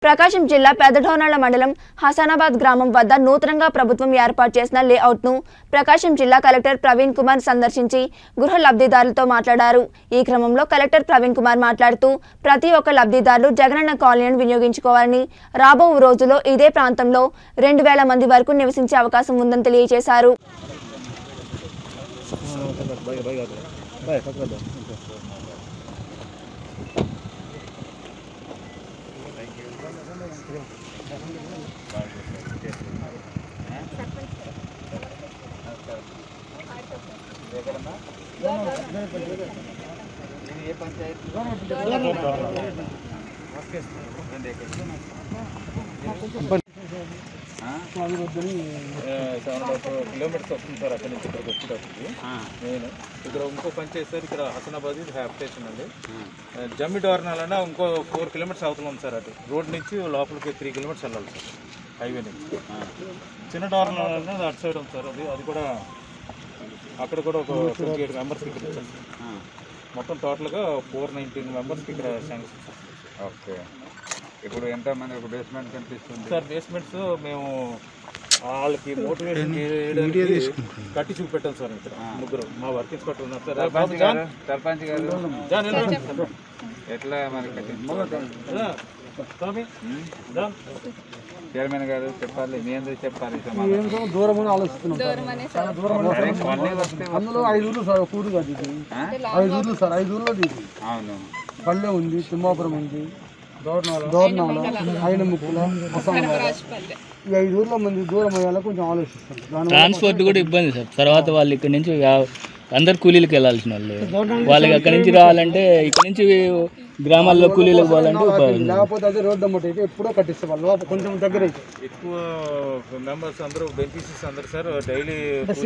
ప్రకాశం జిల్లా పెదడోనాళ్ల మండలం హసానాబాద్ గ్రామం వద్ద నూతనంగా ప్రభుత్వం ఏర్పాటు చేసిన లేఅవుట్ను ప్రకాశం జిల్లా కలెక్టర్ ప్రవీణ్ కుమార్ సందర్శించి గృహ లబ్ధిదారులతో మాట్లాడారు ఈ క్రమంలో కలెక్టర్ ప్రవీణ్ కుమార్ మాట్లాడుతూ ప్రతి ఒక్క లబ్ధిదారులు జగనన్న కాలనీని వినియోగించుకోవాలని రాబో రోజుల్లో ఇదే ప్రాంతంలో రెండు వేల మంది వరకు నివసించే అవకాశం ఉందని తెలియజేశారు సెవెన్ అండ్ హాఫ్ కిలోమీటర్స్ వస్తుంది సార్ అక్కడ నుంచి ఇక్కడికి వచ్చేటప్పటికి నేను ఇక్కడ ఇంకో పని చేస్తారు ఇక్కడ హసనాబాద్ ఇది హ్యాప్ స్టేషన్ అండి జమ్మి డోర్నాలన్నా ఇంకో ఫోర్ కిలోమీటర్స్ అవతల ఉంది సార్ అటు రోడ్ నుంచి లోపలికి త్రీ కిలోమీటర్స్ వెళ్ళాలి సార్ హైవే నుంచి చిన్న డోర్నాలన్నా అటు సైడ్ ఉంది సార్ అది అది కూడా అక్కడ కూడా ఒక ట్వంటీ ఎయిట్ మెంబర్స్కి ఇక్కడ ఇచ్చారు సార్ మొత్తం టోటల్గా ఫోర్ నైన్టీన్ మెంబర్స్కి ఇక్కడ శాంక్షన్ సార్ ఓకే ఇప్పుడు ఎంత మంది ఒక బేస్మెంట్ కనిపిస్తుంది సార్ బేస్మెంట్స్ మేము వాళ్ళకి మోటివేషన్ చేయడానికి కట్టి చూపెట్టాం సార్ ఇక్కడ ముగ్గురు మా వర్క్ ఇన్స్పెక్టర్ ఉన్నారు సార్ సర్పంచ్ గారు సర్పంచ్ గారు జాన్ ఎలా? ఎట్లా మరి రా. స్వామి రా. చైర్మన్ గారు చెప్పాలి మీ అందరూ చెప్పాలి సమాధానం. దూరం అని ఆలోచిస్తున్నాం సార్ చాలా దూరం అని సరే, కొన్నే వస్తే అందులో ఐదు ఊర్లు సార్ ఒక ఊరు కాదు ఇది ఆ? ఐదు ఊర్లు సార్ ఐదు ఊర్లో ఇది అవును పల్లె ఉంది తిమ్మాపురం ఉంది దోర్నాల ఆయన ముక్కుల ఈ ఐదు ఊర్ల మంది దూరం అయ్యేలా కొంచెం ఆలోచిస్తాం దాని ట్రాన్స్పోర్ట్ కూడా ఇబ్బంది సార్ తర్వాత వాళ్ళు ఇక్కడ నుంచి వ్యా- అందరు కూలీలకు వెళ్ళాల్సిన వాళ్ళు వాళ్ళకి అక్కడి నుంచి రావాలంటే ఇక్కడ నుంచి గ్రామాల్లో కూలీలకు పోవాలంటే ఇబ్బంది. లేకపోతే అదే రోడ్డు అమ్మట అయితే ఎప్పుడో కట్టిస్తే వాళ్ళు లోపల కొంచెం దగ్గర అయితే ఎక్కువ మెంబర్స్ అందరూ బెనిఫిషియర్స్ అందరు సార్ డైలీ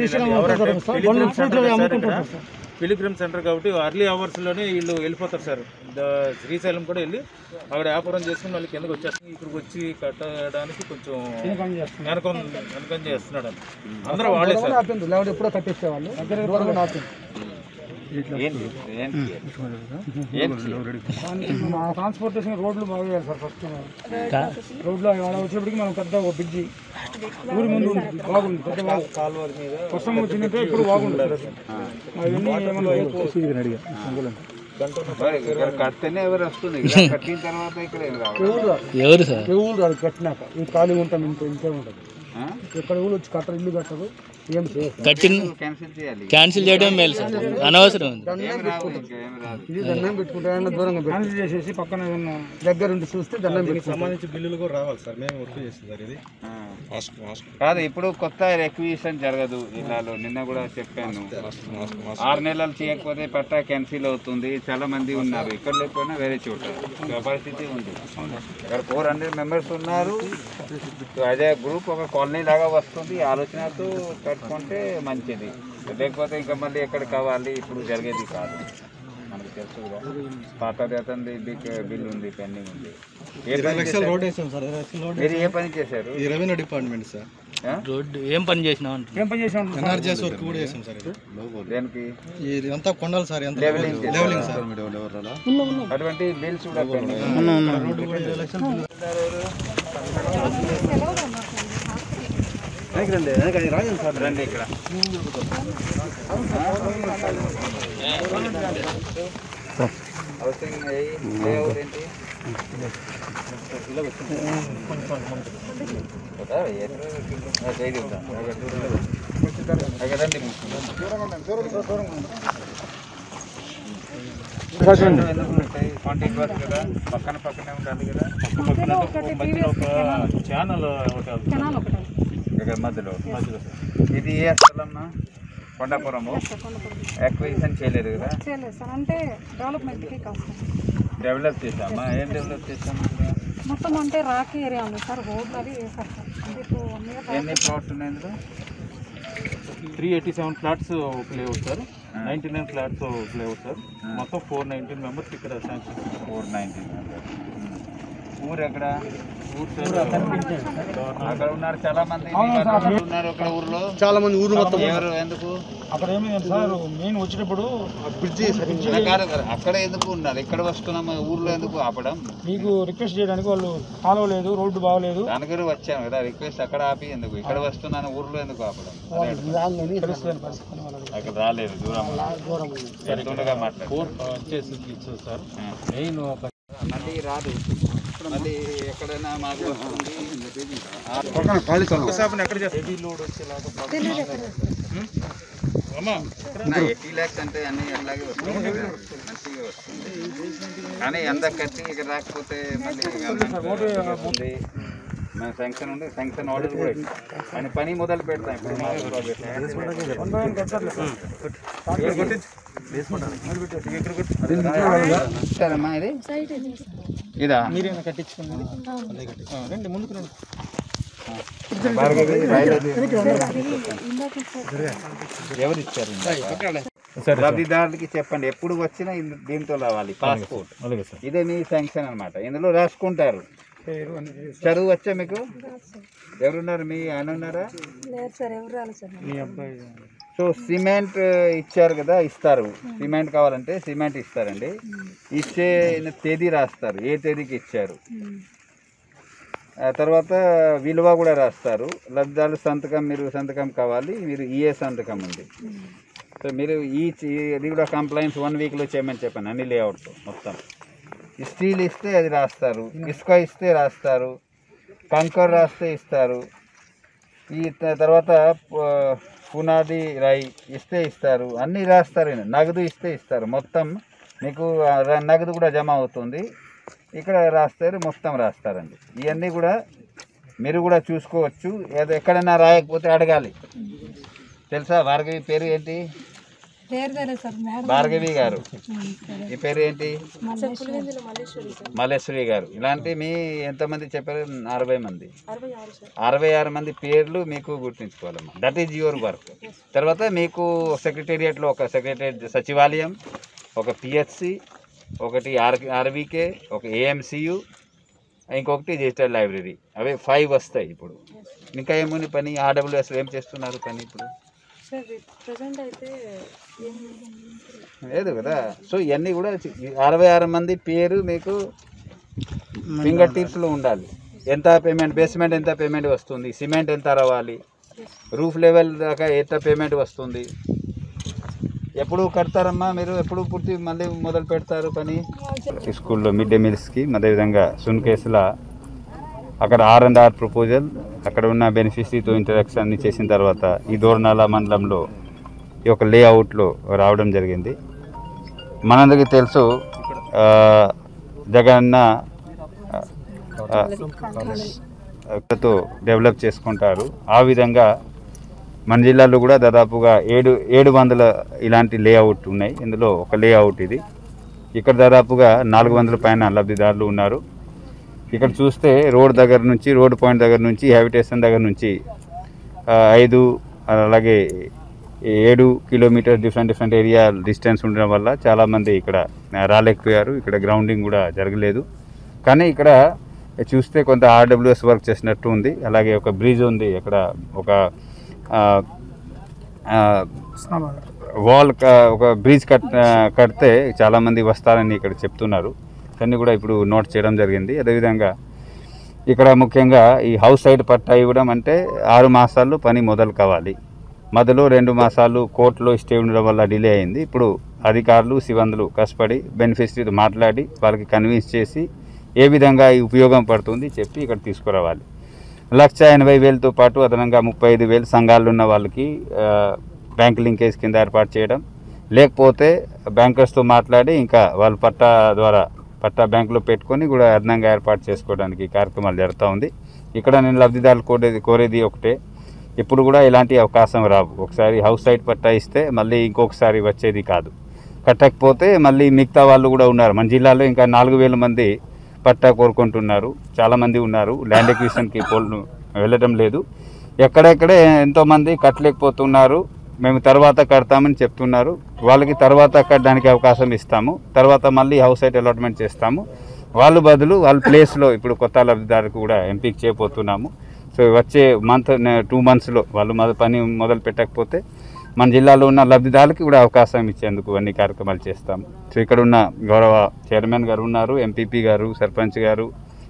పిలిగ్రిమ్ సెంటర్ కాబట్టి అర్లీ అవర్స్ లోనే వీళ్ళు వెళ్ళిపోతారు సార్ ద- శ్రీశైలం కూడా వెళ్ళి అక్కడ వ్యాపారం చేసుకుని వాళ్ళకి కిందకి వచ్చేస్తారు ఇక్కడికి వచ్చి కట్టడానికి కొంచెం వెనకం వెనకం చేస్తున్నాడు అందరూ వాళ్ళే సార్ ఆపింది లేకపోతే ఎప్పుడో కట్టిస్తే వాళ్ళు దూరం ఆపింది ఏంటి ఏంటి ఏంటి మన ట్రాన్స్పోర్టేషన్ రోడ్లు బాగా చేయాలి సార్ ఫస్ట్ రోడ్లు ఆడ వచ్చేప్పటికి మనం పెద్ద ఒక బ్రిడ్జి ఊరి ముందు ఉంది బాగుంది పెద్ద బాగు కాలువ మీద వర్షం వచ్చిందంటే ఇప్పుడు బాగుంది సార్ అవన్నీ ఏమన్నా మరి ఇక్కడ కడితేనే ఎవరు వస్తుంది ఇలా కట్టిన తర్వాత ఇక్కడ ఏం రావాలి ఎవరు రాదు. ఎవరు సార్ ఏ ఊరు రాదు కట్టినాక ఈ ఖాళీ ఉంటాం ఇంత ఇంతే ఉంటుంది ఆ? ఎక్కడ ఊరు వచ్చి కట్టరు ఇల్లు కట్టరు ఏం చేయరు కట్టిన క్యాన్సిల్ చేయాలి క్యాన్సిల్ చేయడం మేలు సార్ అనవసరం ఉంది ఏం రావు ఇంకా ఏం రాదు ఇది దండం పెట్టుకుంటారన్న దూరంగా క్యాన్సిల్ చేసేసి పక్కన ఏమన్నా దగ్గర ఉండి చూస్తే దండం పెట్టుకుంటాం సంబంధించి బిల్లులు కూడా రావాలి సార్ మేము వర్క్ చేస్తుంది సార్ ఇది ఆ. కాదు ఇప్పుడు కొత్త రెక్విజిషన్ జరగదు జిల్లాలో నిన్న కూడా చెప్పాను ఆరు నెలలు చేయకపోతే పట్టా క్యాన్సిల్ అవుతుంది చాలా మంది ఉన్నారు ఇక్కడ లేకపోయినా వేరే చోట ఈ పరిస్థితి ఉంది ఇక్కడ ఫోర్ హండ్రెడ్ మెంబర్స్ ఉన్నారు సో అదే గ్రూప్ ఒక కాలనీ లాగా వస్తుంది ఈ ఆలోచనతో కట్టుకుంటే మంచిది లేకపోతే ఇంకా మళ్ళీ ఎక్కడ కావాలి ఇప్పుడు జరిగేది కాదు మనకు తెలుసు కదా పాత అతనిది బిల్ ఉంది పెండింగ్ ఉంది ఏ పని చేశారు? మీరు ఏ పని చేశారు ఈ రెవెన్యూ డిపార్ట్మెంట్ సార్ ఆ? రోడ్డు ఏం పని చేసినావు అంటున్నా. ఏం పని చేసాం ఎన్ఆర్జీఎస్ వర్క్ కూడా చేసాం సార్ ఇది దేనికి ఇది అంతా కొండలు సార్ ఎంత లెవెలింగ్ చేశారు. లెవెలింగ్ సార్ అటువంటి బిల్స్ కూడా పెండింగ్ రోడ్డు కూడా ఎలక్షన్ రండి ఇక్కడ హౌసింగ్ లేఅవుట్ ఏంటి కదా, ఎక్కడ ఆ, జైలు ఉందా? అక్కడ దూరంలో. అక్కడ రండి ఎందుకు ఉంటాయి? కాంటాక్ట్ వర్క్ కదా పక్కన పక్కనే ఉండాలి కదా పక్కన ఒక మధ్యలో ఒక ఛానల్ ఒకటి ఇక్కడ మధ్యలో మధ్యలో ఇది ఏ స్థలమ్మా కొండాపురము ఎక్విజిషన్ చేయలేదు కదా చేయలేదు సార్ అంటే డెవలప్మెంట్కి కాదు డెవలప్ చేసామా ఏం డెవలప్ చేసాము ఇక్కడ? మొత్తం అంటే రాకి ఏరియా ఉంది సార్ రోడ్లు అవి వేసారు సార్ అంటే ఇప్పుడు వన్ ఇయర్ ఎన్ని ప్లాట్స్ ఉన్నాయి ఇందులో three eighty seven flats play out sir ninety nine flats play out sir మొత్తం ఫోర్ నైన్టీన్ మెంబర్స్ ఇక్కడ శాంక్షన్ ఫోర్ నైన్టీన్ ఊరు ఎక్కడ ఊరు సైడ్ అక్కడ ఉన్నారు చాలా మంది మీ బంధువులు ఉన్నారు ఒక ఊర్లో చాలా మంది ఊరు మొత్తం ఎవరు ఎందుకు అక్కడ ఏమైంది సార్ మెయిన్ వచ్చేటప్పుడు బ్రిడ్జి అక్కడ కాదు కదా, అక్కడ ఎందుకు ఉన్నారు ఇక్కడ వస్తున్నాం ఊర్లో ఎందుకు ఆపడం మీకు రిక్వెస్ట్ చేయడానికి వాళ్ళు కాలువ లేదు రోడ్డు బాగలేదు దాని గురించి వచ్చాను కదా రిక్వెస్ట్ అక్కడ ఆపి ఎందుకు ఇక్కడ వస్తున్నాను ఊర్లో ఎందుకు ఆపడం అదే అడుగు. రాగానే తెలుస్తుంది పరిస్థితి వాళ్ళకి అక్కడ రాలేదు దూరం దూరం ఎంతుండగా మాట్లాడు ఫోర్ వచ్చేసి ఇచ్చారు సార్ మెయిన్ మళ్ళీ రాదు మళ్ళీ ఎక్కడైనా మాకు వస్తుంది ఎక్కడ చేస్తారు ఎయిటీ ల్యాక్స్ అంటే అన్ని అలాగే వస్తుంది కదా. మంచిగా వస్తుంది కానీ ఎంత కట్టి ఇక్కడ రాకపోతే మళ్ళీ ఉంది. మన శాంక్షన్ ఉండే శాంక్షన్ ఆర్డర్ కూడా ఇచ్చాం. కానీ పని మొదలు పెడతాం ఇప్పుడు మాకు ఇస్తారమ్మా ఇది ఇదా మీరేమైనా కట్టించుకున్నది రండి ముందుకు రండి భార్గవి రైలు ఎవరు ఇచ్చారు లబ్ధిదారులకి చెప్పండి ఎప్పుడు వచ్చినా ఇందు- దీంతో రావాలి పాస్పోర్ట్ అలాగే సార్ ఇదే మీ శాంక్షన్ అన్నమాట ఇందులో రాసుకుంటారు చదువు వచ్చా మీకు ఎవరున్నారు మీ ఆయన ఉన్నారా లేదు సార్ ఎవరు రాలేదు సార్ మీ అబ్బాయి సో సిమెంట్ ఇచ్చారు కదా ఇస్తారు సిమెంట్ కావాలంటే సిమెంట్ ఇస్తారండి ఇచ్చే తేదీ రాస్తారు ఏ తేదీకి ఇచ్చారు ఆ తర్వాత విలువ కూడా రాస్తారు లబ్ధాలు సంతకం మీరు సంతకం కావాలి మీరు ఈఏ సంతకం ఉంది సో మీరు ఈ చి- ఇది కూడా కంప్లైంట్స్ వన్ వీక్లో చేయమని చెప్పాను అన్ని లేఅవుట్తో మొత్తం స్టీల్ ఇస్తే అది రాస్తారు ఇసుక ఇస్తే రాస్తారు కంకర్ రాస్తే ఇస్తారు ఈ త- తర్వాత ప- పునాది రాయి ఇస్తే ఇస్తారు అన్నీ రాస్తారు ఈయన. నగదు ఇస్తే ఇస్తారు మొత్తం మీకు ఆ ర- నగదు కూడా జమ అవుతుంది ఇక్కడ రాస్తారు మొత్తం రాస్తారండి ఇవన్నీ కూడా మీరు కూడా చూసుకోవచ్చు ఏదో ఎక్కడైనా రాయకపోతే అడగాలి తెలుసా భార్గవి పేరు ఏంటి పేరు తెలియదు సార్ మేడం భార్గవి గారు ఈ పేరు ఏంటి పులివెందుల మల్లేశ్వరి సార్ మల్లేశ్వరి గారు ఇలాంటి మీ ఎంతమంది చెప్పారు అరవై మంది అరవై ఆరు సార్ అరవై ఆరు మంది పేర్లు మీకు గుర్తుంచుకోవాలమ్మా దట్ ఈజ్ యువర్ వర్క్ తర్వాత మీకు సెక్రటేరియట్లో ఒక సెక్రటేరియట్ సచివాలయం ఒక పిహెచ్సి ఒకటి ఆర్ ఆర్వీకే ఒక ఏఎంసియు ఇంకొకటి డిజిటల్ లైబ్రరీ అవే ఫైవ్ వస్తాయి ఇప్పుడు ఇంకా ఏముంది పని ఆర్డబ్ల్యూఎస్ ఏం చేస్తున్నారు పని ఇప్పుడు సార్ ప్రజెంట్ అయితే లేదు కదా సో ఇవన్నీ కూడా చి- ఈ అరవై ఆరు మంది పేరు మీకు ఫింగర్ టిప్స్లో ఉండాలి ఎంత పేమెంట్ బేస్మెంట్ ఎంత పేమెంట్ వస్తుంది సిమెంట్ ఎంత రావాలి రూఫ్ లెవెల్ దాకా ఎంత పేమెంట్ వస్తుంది ఎప్పుడు కడతారమ్మా మీరు ఎప్పుడు పూర్తి మళ్ళీ మొదలు పెడతారు పని స్కూల్లో మిడ్ డే మీల్స్కి అదేవిధంగా సున్కేసుల అక్కడ ఆర్ అండ్ ఆర్ ప్రపోజల్ అక్కడ ఉన్న బెనిఫిషరీతో ఇంటరాక్షన్ అన్ని చేసిన తర్వాత ఈ దోర్నాల మండలంలో ఈ యొక్క లేఅవుట్లో రావడం జరిగింది మనందరికీ తెలుసు ఆ, జగన్న ఆ, ఆ, తో డెవలప్ చేసుకుంటారు ఆ విధంగా మన జిల్లాలో కూడా దాదాపుగా ఏడు ఏడు వందల ఇలాంటి లేఅవుట్ ఉన్నాయి ఇందులో ఒక లేఅవుట్ ఇది ఇక్కడ దాదాపుగా నాలుగు వందల పైన లబ్ధిదారులు ఉన్నారు ఇక్కడ చూస్తే రోడ్ దగ్గర నుంచి రోడ్ పాయింట్ దగ్గర నుంచి హ్యాబిటేషన్ దగ్గర నుంచి ఆ, ఐదు అలాగే ఏడు kilometre different different area distance ఉండడం వల్ల చాలామంది ఇక్కడ ఆ, రాలేకపోయారు ఇక్కడ గ్రౌండింగ్ కూడా జరగలేదు కానీ ఇక్కడ చూస్తే కొంత ఆర్డబ్ల్యూఎస్ వర్క్ చేసినట్టు ఉంది అలాగే ఒక బ్రిడ్జ్ ఉంది ఇక్కడ ఒక ఆ, ఆ, వాల్ క- ఒక బ్రిడ్జ్ కట్ కడితే చాలామంది వస్తారని ఇక్కడ చెప్తున్నారు దాన్ని కూడా ఇప్పుడు నోట్ చేయడం జరిగింది అదేవిధంగా ఇక్కడ ముఖ్యంగా ఈ హౌస్ సైడ్ పట్టా ఇవ్వడం అంటే ఆరు మాసాల్లో పని మొదలు కావాలి మొదలు రెండు మాసాలు కోర్టులో స్టే ఉండడం వల్ల డిలే అయింది ఇప్పుడు అధికారులు సిబ్బందులు కష్టపడి బెనిఫిషరీతో మాట్లాడి వాళ్ళకి కన్విన్స్ చేసి ఏ విధంగా ఈ ఉపయోగం పడుతుంది చెప్పి ఇక్కడ తీసుకురావాలి లక్ష ఎనభై వేలతో పాటు అదనంగా ముప్పై ఐదు వేలు సంఘాలు ఉన్న వాళ్ళకి ఆ, బ్యాంక్ లింకేజ్ కింద ఏర్పాటు చేయడం లేకపోతే బ్యాంకర్స్తో మాట్లాడి ఇంకా వాళ్ళ పట్టా ద్వారా పట్టా బ్యాంకులో పెట్టుకొని కూడా అదనంగా ఏర్పాటు చేసుకోవడానికి కార్యక్రమాలు జరుగుతూ ఉంది ఇక్కడ నేను లబ్ధిదారులు కోరేది కోరేది ఒకటే ఇప్పుడు కూడా ఇలాంటి అవకాశం రావు ఒకసారి హౌస్ సైడ్ పట్టా ఇస్తే మళ్ళీ ఇంకొకసారి వచ్చేది కాదు కట్టకపోతే మళ్ళీ మిగతా వాళ్ళు కూడా ఉన్నారు మన జిల్లాలో ఇంకా నాలుగు వేల మంది పట్టా కోరుకుంటున్నారు చాలామంది ఉన్నారు ల్యాండ్ ఎక్విజిషన్కి పోల్ను వెళ్ళడం లేదు ఎక్కడెక్కడే ఎంతోమంది కట్టలేకపోతున్నారు మేము తర్వాత కడతామని చెప్తున్నారు వాళ్ళకి తర్వాత కట్టడానికి అవకాశం ఇస్తాము తర్వాత మళ్ళీ హౌస్ సైట్ అలాట్మెంట్ చేస్తాము వాళ్ళు బదులు వాళ్ళ ప్లేస్లో ఇప్పుడు కొత్త లబ్ధిదారుకు కూడా ఎంపిక చేయబోతున్నాము సో వచ్చే మంత్ టూ మంత్స్లో వాళ్ళు మన పని మొదలు పెట్టకపోతే మన జిల్లాలో ఉన్న లబ్ధిదారులకి కూడా అవకాశం ఇచ్చేందుకు అన్ని కార్యక్రమాలు చేస్తాము సో ఇక్కడ ఉన్న గౌరవ చైర్మన్ గారు ఉన్నారు ఎంపీపీ గారు సర్పంచ్ గారు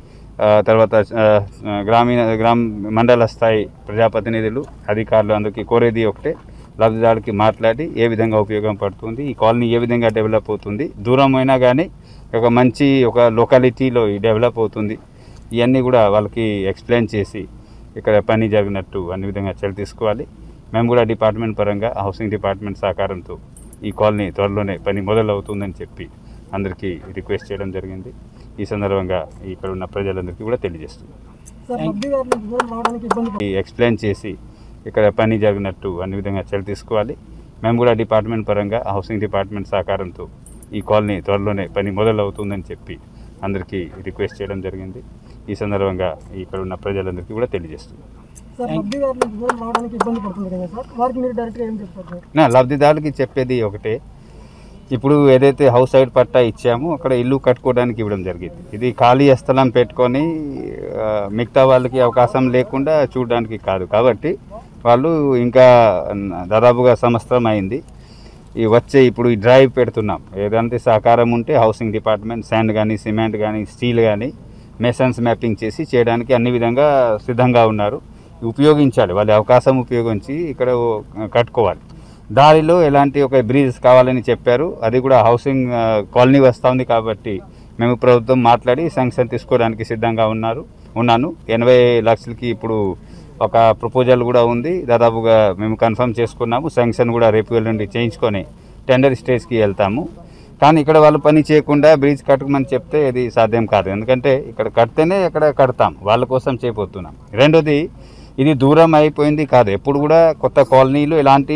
ఆ, తర్వాత ఆ, గ్రామీణ గ్రామ మండల స్థాయి ప్రజాప్రతినిధులు అధికారులు అందుకు కోరేది ఒకటే లబ్ధిదారులకి మాట్లాడి ఏ విధంగా ఉపయోగం పడుతుంది ఈ కాలనీ ఏ విధంగా డెవలప్ అవుతుంది దూరం అయినా కానీ ఒక మంచి ఒక లొకాలిటీలో డెవలప్ అవుతుంది ఇవన్నీ కూడా వాళ్ళకి ఎక్స్ప్లెయిన్ చేసి ఇక్కడ పని జరిగినట్టు అన్ని విధంగా చర్య తీసుకోవాలి మేము కూడా డిపార్ట్మెంట్ పరంగా హౌసింగ్ డిపార్ట్మెంట్ సహకారంతో ఈ కాలనీ త్వరలోనే పని మొదలవుతుందని చెప్పి అందరికీ రిక్వెస్ట్ చేయడం జరిగింది ఈ సందర్భంగా ఇక్కడ ఉన్న ప్రజలందరికీ కూడా తెలియజేస్తున్నాం సార్ లబ్ధిదారులకు దూరం రావడానికి ఇబ్బంది ఈ ఎక్స్ప్లెయిన్ చేసి ఇక్కడ పని జరిగినట్టు అన్ని విధంగా చర్య తీసుకోవాలి మేము కూడా డిపార్ట్మెంట్ పరంగా హౌసింగ్ డిపార్ట్మెంట్ సహకారంతో ఈ కాలనీ త్వరలోనే పని మొదలవుతుందని చెప్పి అందరికీ రిక్వెస్ట్ చేయడం జరిగింది ఈ సందర్భంగా ఇక్కడ ఉన్న ప్రజలందరికీ కూడా తెలియజేస్తున్నాం సార్ లబ్ధిదారులకు దూరం రావడానికి ఇబ్బంది పడుతుంది కదా సార్ వారికి మీరు డైరెక్ట్గా ఏం చెప్తారు సార్ నా లబ్ధిదారులకి చెప్పేది ఒకటే ఇప్పుడు ఏదైతే హౌస్ సైడ్ పట్టా ఇచ్చామో అక్కడ ఇల్లు కట్టుకోవడానికి ఇవ్వడం జరిగింది ఇది ఖాళీ స్థలం పెట్టుకొని ఆ, మిగతా వాళ్ళకి అవకాశం లేకుండా చూడడానికి కాదు కాబట్టి వాళ్ళు ఇంకా దాదాపుగా సంవత్సరం అయింది ఈ వచ్చే ఇప్పుడు ఈ డ్రైవ్ పెడుతున్నాం ఏదంటే సహకారం ఉంటే హౌసింగ్ డిపార్ట్మెంట్ శాండ్ కానీ సిమెంట్ కానీ స్టీల్ కానీ మెషన్స్ మ్యాపింగ్ చేసి చేయడానికి అన్ని విధంగా సిద్ధంగా ఉన్నారు ఉపయోగించాలి వాళ్ళ అవకాశం ఉపయోగించి ఇక్కడ కట్టుకోవాలి దారిలో ఎలాంటి ఒక బ్రిడ్జ్ కావాలని చెప్పారు అది కూడా హౌసింగ్ ఆ, కాలనీ వస్తుంది కాబట్టి మేము ప్రభుత్వం మాట్లాడి శాంక్షన్ తీసుకోవడానికి సిద్ధంగా ఉన్నారు ఉన్నాను ఎనభై లక్షలకి ఇప్పుడు ఒక ప్రపోజల్ కూడా ఉంది దాదాపుగా మేము కన్ఫర్మ్ చేసుకున్నాము శాంక్షన్ కూడా రేపు ఎల్లుండి చేయించుకొని టెండర్ స్టేజ్కి వెళ్తాము కానీ ఇక్కడ వాళ్ళు పని చేయకుండా బ్రిడ్జ్ కట్టమని చెప్తే ఇది సాధ్యం కాదు ఎందుకంటే ఇక్కడ కడితేనే ఇక్కడ కడతాం వాళ్ళ కోసం చేయబోతున్నాం రెండోది ఇది దూరం అయిపోయింది కాదు ఎప్పుడు కూడా కొత్త కాలనీలు ఇలాంటి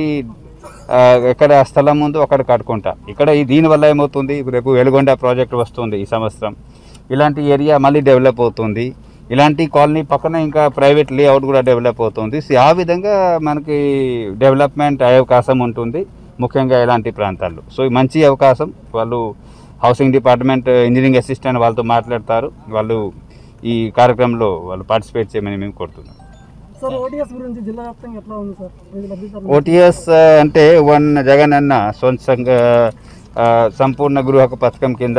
ఆ, ఎక్కడ స్థలం ఉందో అక్కడ కట్టుకుంటా ఇక్కడ ఈ దీనివల్ల ఏమవుతుంది రేపు వెలుగొండ ప్రాజెక్ట్ వస్తుంది ఈ సంవత్సరం ఇలాంటి ఏరియా మళ్ళీ డెవలప్ అవుతుంది ఇలాంటి కాలనీ పక్కన ఇంకా ప్రైవేట్ లేఅవుట్ కూడా డెవలప్ అవుతుంది సో ఆ విధంగా మనకి డెవలప్మెంట్ అయ్యే అవకాశం ఉంటుంది ముఖ్యంగా ఇలాంటి ప్రాంతాల్లో సో ఈ మంచి అవకాశం వాళ్ళు హౌసింగ్ డిపార్ట్మెంట్ ఇంజనీరింగ్ అసిస్టెంట్ వాళ్ళతో మాట్లాడతారు వాళ్ళు ఈ కార్యక్రమంలో వాళ్ళు పార్టిసిపేట్ చేయమని మేము కోరుతున్నాం సార్ ఓటీఎస్ గురించి జిల్లా వ్యాప్తంగా ఎట్లా ఉంది సార్ ఇది లబ్ధిదారులు ఓటీఎస్ అంటే వన్ జగన్ అన్న సొంత ఆ, సంపూర్ణ గృహ పథకం కింద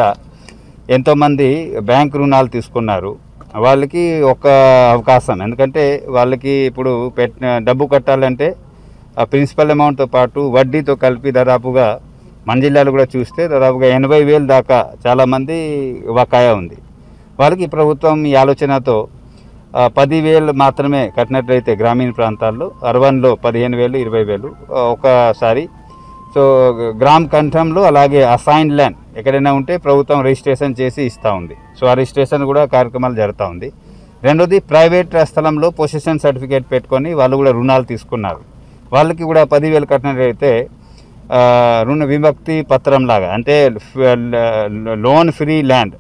ఎంతోమంది బ్యాంక్ రుణాలు తీసుకున్నారు వాళ్ళకి ఒక అవకాశం ఎందుకంటే వాళ్ళకి ఇప్పుడు పెట్టిన డబ్బు కట్టాలంటే ఆ ప్రిన్సిపల్ అమౌంట్తో పాటు వడ్డీతో కలిపి దాదాపుగా మన జిల్లాలో కూడా చూస్తే దాదాపుగా ఎనభై వేలు దాకా చాలామంది బకాయా ఉంది వాళ్ళకి ప్రభుత్వం ఈ ఆలోచనతో ఆ, పదివేలు మాత్రమే కట్టినట్లయితే గ్రామీణ ప్రాంతాల్లో అర్బన్లో పదిహేను వేలు ఇరవై వేలు ఆ, ఒకసారి సో గ్రామ్ కంఠంలో అలాగే అసైన్ ల్యాండ్ ఎక్కడైనా ఉంటే ప్రభుత్వం రిజిస్ట్రేషన్ చేసి ఇస్తూ ఉంది సో ఆ రిజిస్ట్రేషన్ కూడా కార్యక్రమాలు జరుగుతూ ఉంది రెండోది ప్రైవేట్ స్థలంలో పొజిషన్ సర్టిఫికేట్ పెట్టుకొని వాళ్ళు కూడా రుణాలు తీసుకున్నారు వాళ్ళకి కూడా పదివేలు కట్టినట్లయితే ఆ, రుణ విభక్తి పత్రం లాగా అంటే ఫ- ల- లోన్ ఫ్రీ ల్యాండ్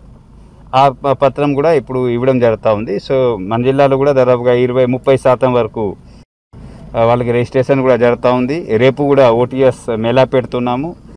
ఆ ప- పత్రం కూడా ఇప్పుడు ఇవ్వడం జరుగుతూ ఉంది సో మన జిల్లాలో కూడా దాదాపుగా ఇరవై ముప్పై శాతం వరకు ఆ, వాళ్ళకి రిజిస్ట్రేషన్ కూడా జరుగుతూ ఉంది రేపు కూడా ఓటీఎస్ మేళా పెడుతున్నాము